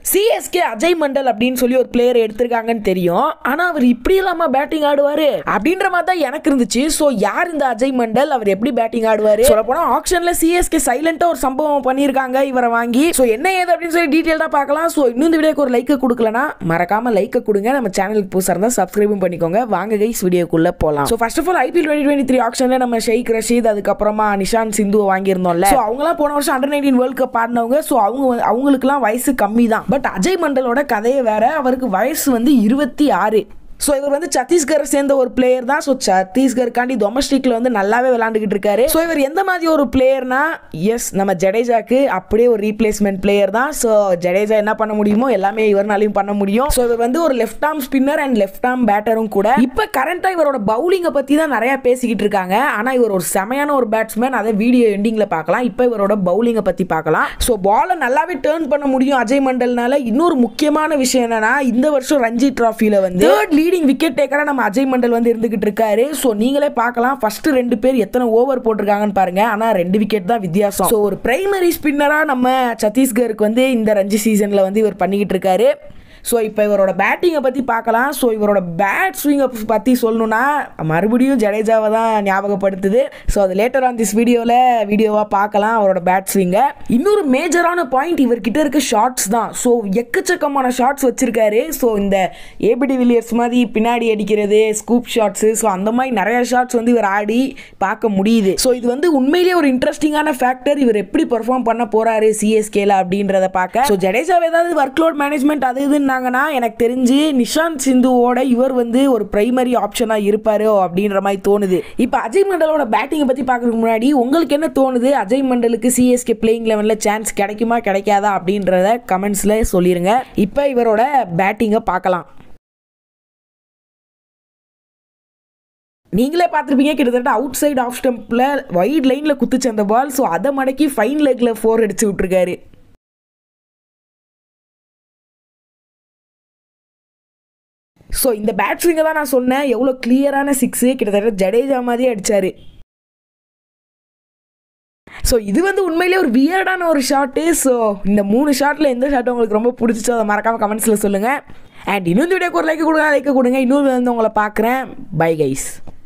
CSK Ajay Mandal அப்படின்னு சொல்லி ஒரு பிளேயர் எடுத்திருக்காங்கன்னு தெரியும் ஆனா அவர் இப்படி இல்லாம பேட்டிங் ஆடுவாரு அப்படின்ற மாதிரி தான் எனக்கு இருந்துச்சு ஸோ யார் இந்த அஜய் மண்டல் அவர் எப்படி பேட்டிங் ஆடுவாரு சொல்ல போனா ஆக்ஷன்ல சிஎஸ்கே சைலண்டா ஒரு சம்பவம் பண்ணியிருக்காங்க இவரை வாங்கி ஸோ என்ன ஏது அப்படின்னு சொல்லி டீட்டெயில்டா பார்க்கலாம் ஸோ இன்னும் இந்த வீடியோக்கு ஒரு லைக்கை கொடுக்கலனா மறக்காம லைக்கை கொடுங்க நம்ம சேனலுக்கு புதுசாக இருந்தால் சப்ஸ்கிரைபும் பண்ணிக்கோங்க வாங்க கைஸ் வீடியோக்குள்ள போகலாம் so first of all IPL twenty twenty three ஆக்ஷன்ல நம்ம ஷெய்க் ரஷீத் அதுக்கப்புறமா நிஷாந்த் சிந்துவை வாங்கியிருந்தோம்ல ஸோ அவங்களாம் போன வருஷம் அண்டர் நைன்டீன் வேர்ல்ட் கப் ஆடினவங்க ஸோ அவங்க வந்து- அவங்களுக்குலாம் வயசு கம்மி தான் பட் அஜய் மண்டலோட கதையே வேற அவருக்கு வயசு வந்து இருபத்தி ஆறு ஸோ இவர் வந்து சத்தீஸ்கர் சேர்ந்த ஒரு பிளேயர் தான் ஸோ சத்தீஸ்கருக்காண்டி டொமஸ்டிக்ல வந்து நல்லாவே விளாண்டுக்கிட்டு இருக்காரு ஸோ இவர் எந்த மாதிரி ஒரு பிளேயர்னா எஸ் நம்ம ஜடேஜாக்கு அப்படியே ஒரு ரீப்ளேஸ்மெண்ட் பிளேயர் தான் ஸோ ஜடேஜா என்ன பண்ண முடியுமோ எல்லாமே இவர்னாலையும் பண்ண முடியும் ஸோ இவர் வந்து ஒரு left arm spinner and left arm பேட்டரும் கூட இப்போ கரண்ட்டாக இவரோட பவுலிங்கை பற்றி தான் நிறைய பேசிக்கிட்டு இருக்காங்க ஆனால் இவர் ஒரு செமையான ஒரு பேட்ஸ்மேன் அதை வீடியோ எண்டிங்கில் பார்க்கலாம் இப்போ இவரோட பவுலிங்கை பற்றி பார்க்கலாம் ஸோ பாலை நல்லாவே டேர்ன் பண்ண முடியும் அஜய் மண்டல்னால இன்னொரு முக்கியமான விஷயம் என்னன்னா இந்த வருஷம் ரஞ்சி டிராஃபியில் வந்து தேர்ட் லீடிங் விக்கெட் டேக்கராக நம்ம அஜய் மண்டல் வந்து இருந்துகிட்டு இருக்காரு ஸோ நீங்களே பார்க்கலாம் ஃபர்ஸ்ட் ரெண்டு பேர் எத்தனை ஓவர் போட்டிருக்காங்கன்னு பாருங்க ஆனால் ரெண்டு விக்கெட் தான் வித்தியாசம் ஸோ ஒரு பிரைமரி ஸ்பின்னராக நம்ம சத்தீஸ்கருக்கு வந்து இந்த ரஞ்சி சீசனில் வந்து இவர் பண்ணிக்கிட்டு இருக்காரு ஸோ இப்போ இவரோட பேட்டிங்கை பற்றி பார்க்கலாம் ஸோ இவரோட பேட் ஸ்விங்கை பற்றி சொல்லணும்னா மறுபடியும் ஜடேஜாவை தான் ஞாபகப்படுத்துது ஸோ அது லேட்டர் ஆன் திஸ் வீடியோவில் வீடியோவாக பார்க்கலாம் அவரோட பேட் ஸ்விங்கை இன்னொரு மேஜரான பாயிண்ட் இவர்கிட்ட இருக்க ஷார்ட்ஸ் தான் ஸோ எக்கச்சக்கமான ஷார்ட்ஸ் வச்சிருக்காரு ஸோ இந்த ஏபிடி வில்லியர்ஸ் மாதிரி பின்னாடி அடிக்கிறது ஸ்கூப் ஷாட்ஸு ஸோ அந்த மாதிரி நிறைய ஷாட்ஸ் வந்து இவர் ஆடி பார்க்க முடியுது ஸோ இது வந்து உண்மையிலேயே ஒரு இன்ட்ரெஸ்டிங்கான ஃபேக்டர் இவர் எப்படி பெர்ஃபார்ம் பண்ண போறாரு சிஎஸ்கேல அப்படின்றத பார்க்க ஸோ ஜடேஜாவை ஏதாவது ஒர்க் லோட் மேனேஜ்மெண்ட் அது இதுன்னாங்கன்னா எனக்கு தெரிஞ்சு நிஷாந்த் சிந்துவோட இவர் வந்து ஒரு பிரைமரி ஆப்ஷனாக இருப்பாரு அப்படின்ற மாதிரி தோணுது இப்போ அஜய் மண்டலோட பேட்டிங்கை பற்றி பார்க்கறதுக்கு முன்னாடி உங்களுக்கு என்ன தோணுது அஜய் மண்டலுக்கு சிஎஸ்கே பிளேயிங் லெவனில் சான்ஸ் கிடைக்குமா கிடைக்காதா அப்படின்றத கமெண்ட்ஸில் சொல்லிருங்க இப்போ இவரோட பேட்டிங்கை பார்க்கலாம் நீங்களே பார்த்துருப்பீங்க கிட்டத்தட்ட அவுட் சைடு ஆஃப் ஸ்டம்பில் வைட் லைனில் குத்துச்சு அந்த பால் ஸோ அதை மடக்கி ஃபைன் லெக்கில் ஃபோர் அடிச்சு விட்ருக்காரு ஸோ இந்த பேட்ஸ்விங்கை தான் நான் சொன்னேன் எவ்வளோ கிளியரான சிக்ஸு கிட்டத்தட்ட ஜடேஜா மாதிரியே அடிச்சாரு ஸோ இது வந்து உண்மையிலேயே ஒரு வியர்டான ஒரு ஷாட்டு ஸோ இந்த மூணு ஷாட்டில் எந்த ஷாட் உங்களுக்கு ரொம்ப பிடிச்சிச்சோ அதை மறக்காமல் கமெண்ட்ஸில் சொல்லுங்கள் அண்ட் இன்னொரு வீடியோக்கு ஒரு லைக் கொடுங்க லைக் கொடுங்க இன்னொரு வந்து உங்களை பார்க்குறேன் பை கைஸ்